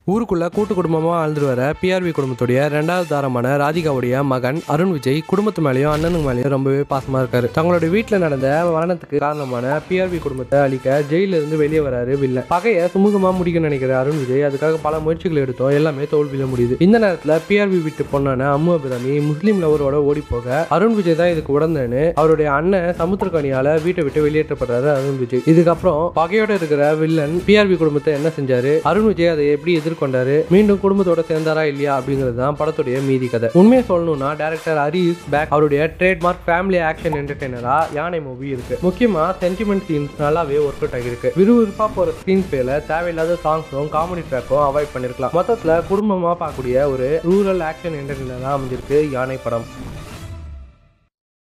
ஊருக்குள்ள கூட்டு குடும்பமா வாழ்ந்துட்டு வர பிஆர்வி குடும்பத்துடைய ரெண்டாவது தாரமான ராதிகாவுடைய மகன் அருண் விஜய் குடும்பத்து மேலேயும் அண்ணனுக்கு மேலேயும் ரொம்பவே பாசமா இருக்காரு தங்களுடைய வீட்டுல நடந்த மரணத்துக்கு காரணமான பிஆர்வி குடும்பத்தை அழிக்க ஜெயில இருந்து வெளியே வராரு வில்லன் பகையை சுமூகமா முடிக்க நினைக்கிற அருண் விஜய் அதுக்காக பல முயற்சிகள் எடுத்தோம் எல்லாமே தோல்வியில முடியுது இந்த நேரத்துல பிஆர்வி வீட்டு பொண்ணான அம்மு அபிராமி முஸ்லீம் லவரோட ஓடி போக அருண் விஜய் தான் இதுக்கு உடந்தேன்னு அவருடைய அண்ணன் சமுத்திரக்கனியால வீட்டை விட்டு வெளியேற்றப்படுறாரு அருண் விஜய் இதுக்கப்புறம் பகையோட இருக்கிற வில்லன் பிஆர்வி குடும்பத்தை என்ன செஞ்சாரு அருண் விஜய் அதை எப்படி எதிர்கொண்டாரு மீண்டும் குடும்பத்தோட சேர்ந்தாரா இல்லையா அப்படிங்கிறது தான் படத்துடைய மீதி கதை உண்மையை சொல்லணும்னா டேரக்டர் ஹரிஸ் பேக் அவருடைய ட்ரேட்மார்க் ஃபேமிலி ஆக்ஷன் என்டர்டைனரா யானை மூவி இருக்கு முக்கியமா சென்டிமெண்ட் சீன்ஸ் நல்லாவே ஒர்க் அவுட் ஆகிருக்கு விறுவிறுப்பா போற ஸ்கிரீன் பிளேல தேவையில்லாத சாங்ஸும் காமெடி ட்ராக்கும் அவாய்ட் பண்ணிருக்கலாம் மொத்தத்துல குடும்பமா பார்க்கக்கூடிய ஒரு ரூரல் ஆக்ஷன் என்டர்டைனரா அமைஞ்சிருக்கு யானை படம்